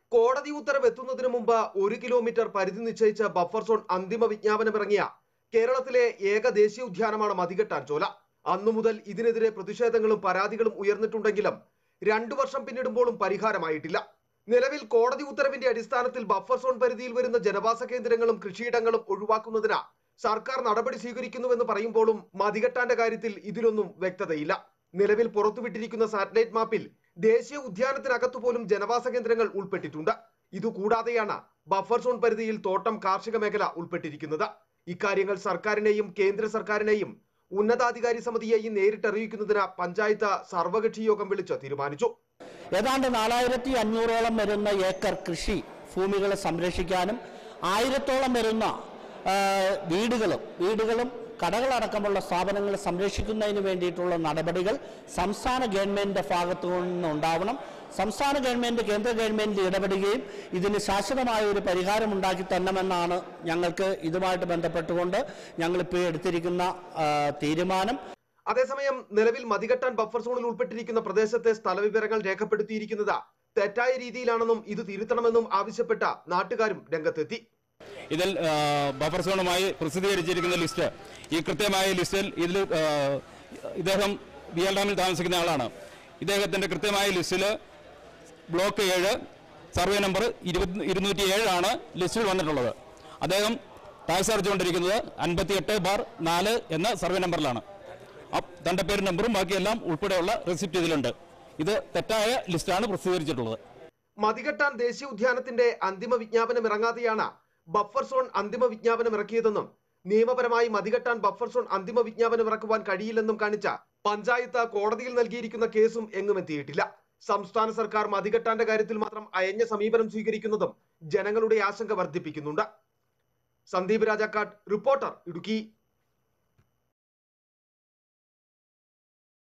കോടതി ഉത്തരവ് എത്തുന്നതിന് മുമ്പ് ഒരു കിലോമീറ്റർ പരിധി നിശ്ചയിച്ച ബഫർ സോൺ അന്തിമ വിജ്ഞാപനമിറങ്ങിയ കേരളത്തിലെ ഏക ദേശീയ ഉദ്യാനമാണ് മതികെട്ടാൻ ചോല അന്നു മുതൽ ഇതിനെതിരെ പ്രതിഷേധങ്ങളും പരാതികളും ഉയർന്നിട്ടുണ്ടെങ്കിലും രണ്ടു വർഷം പിന്നിടുമ്പോഴും പരിഹാരമായിട്ടില്ല നിലവിൽ കോടതി ഉത്തരവിന്റെ അടിസ്ഥാനത്തിൽ ബഫർ സോൺ പരിധിയിൽ വരുന്ന ജനവാസ കേന്ദ്രങ്ങളും കൃഷിയിടങ്ങളും ഒഴിവാക്കുന്നതിന് സർക്കാർ നടപടി സ്വീകരിക്കുന്നുവെന്ന് പറയുമ്പോഴും മതികെട്ടാന്റെ കാര്യത്തിൽ ഇതിലൊന്നും വ്യക്തതയില്ല നിലവിൽ പുറത്തുവിട്ടിരിക്കുന്ന സാറ്റലൈറ്റ് മാപ്പിൽ ദേശീയ ഉദ്യാനത്തിനകത്തു പോലും ജനവാസ കേന്ദ്രങ്ങൾ ഉൾപ്പെട്ടിട്ടുണ്ട് ഇതുകൂടാതെയാണ് ബഫർ സോൺ പരിധിയിൽ തോട്ടം കാർഷിക മേഖല ഉൾപ്പെട്ടിരിക്കുന്നത് ഇക്കാര്യങ്ങൾ സർക്കാരിനെയും കേന്ദ്ര സർക്കാരിനെയും ഉന്നതാധികാരി സമിതിയെയും നേരിട്ടറിയിക്കുന്നതിന് പഞ്ചായത്ത് സർവകക്ഷി യോഗം വിളിച്ച് തീരുമാനിച്ചു ഏതാണ്ട് നാലായിരത്തി അഞ്ഞൂറോളം വരുന്ന ഏക്കർ കൃഷി ഭൂമികളെ സംരക്ഷിക്കാനും ആയിരത്തോളം വരുന്ന ആ, വീടുകളും വീടുകളും കടകളടക്കമുള്ള സ്ഥാപനങ്ങളെ സംരക്ഷിക്കുന്നതിന് വേണ്ടിയിട്ടുള്ള നടപടികൾ സംസ്ഥാന ഗവൺമെന്റിന്റെ ഭാഗത്തു നിന്നുണ്ടാവണം സംസ്ഥാന ഗവൺമെന്റ് കേന്ദ്ര ഗവൺമെന്റ് ഇടപെടുകയും ഇതിന് ശാശ്വതമായ ഒരു പരിഹാരം ഉണ്ടാക്കി തരണമെന്നാണ് ഞങ്ങൾക്ക് ഇതുമായിട്ട് ബന്ധപ്പെട്ടുകൊണ്ട് ഞങ്ങളിപ്പോൾ എടുത്തിരിക്കുന്ന ആ, തീരുമാനം അതേസമയം നിലവിൽ മതികെട്ടാൻ ബഫർ സോണിൽ ഉൾപ്പെട്ടിരിക്കുന്ന പ്രദേശത്തെ സ്ഥലവിവരങ്ങൾ രേഖപ്പെടുത്തിയിരിക്കുന്നത് തെറ്റായ രീതിയിലാണെന്നും ഇത് തിരുത്തണമെന്നും ആവശ്യപ്പെട്ട നാട്ടുകാരും രംഗത്തെത്തി ഇതിൽ ആ, ബഫർ സോണുമായി പ്രസിദ്ധീകരിച്ചിരിക്കുന്ന ലിസ്റ്റ് ഈ കൃത്യമായ ലിസ്റ്റിൽ ഇതിൽ ആ, ഇദ്ദേഹം ബി എൽ ഡാമിൽ താമസിക്കുന്ന ആളാണ് ഇദ്ദേഹത്തിൻ്റെ കൃത്യമായ ലിസ്റ്റിൽ ബ്ലോക്ക് ഏഴ് സർവേ നമ്പർ ഇരുപത് ഇരുന്നൂറ്റി ഏഴാണ് ലിസ്റ്റിൽ വന്നിട്ടുള്ളത് അദ്ദേഹം ടാക്സ് അടച്ചുകൊണ്ടിരിക്കുന്നത് അൻപത്തിയെട്ട് ബാർ നാല് എന്ന സർവേ നമ്പറിലാണ് അപ്പ് തൻ്റെ പേര് നമ്പറും ബാക്കിയെല്ലാം ഉൾപ്പെടെയുള്ള റെസിപ്റ്റ് ഇതിലുണ്ട് ഇത് തെറ്റായ ലിസ്റ്റാണ് പ്രസിദ്ധീകരിച്ചിട്ടുള്ളത് മതികെട്ടാൻ ദേശീയ ഉദ്യാനത്തിന്റെ അന്തിമ വിജ്ഞാപനം ഇറങ്ങാതെയാണ് ബഫർ സോൺ അന്തിമ വിജ്ഞാപനം ഇറക്കിയതെന്നും നിയമപരമായി മതികെട്ടാൻ ബഫർ സോൺ അന്തിമ വിജ്ഞാപനം ഇറക്കുവാൻ കഴിയില്ലെന്നും കാണിച്ച പഞ്ചായത്ത് കോടതിയിൽ നൽകിയിരിക്കുന്ന കേസും എങ്ങും എത്തിയിട്ടില്ല സംസ്ഥാന സർക്കാർ മതികെട്ടാന്റെ കാര്യത്തിൽ മാത്രം അയഞ്ഞ സമീപനം സ്വീകരിക്കുന്നതും ജനങ്ങളുടെ ആശങ്ക വർദ്ധിപ്പിക്കുന്നുണ്ട് സന്ദീപ് രാജാക്കാട് റിപ്പോർട്ടർ ഇടുക്കി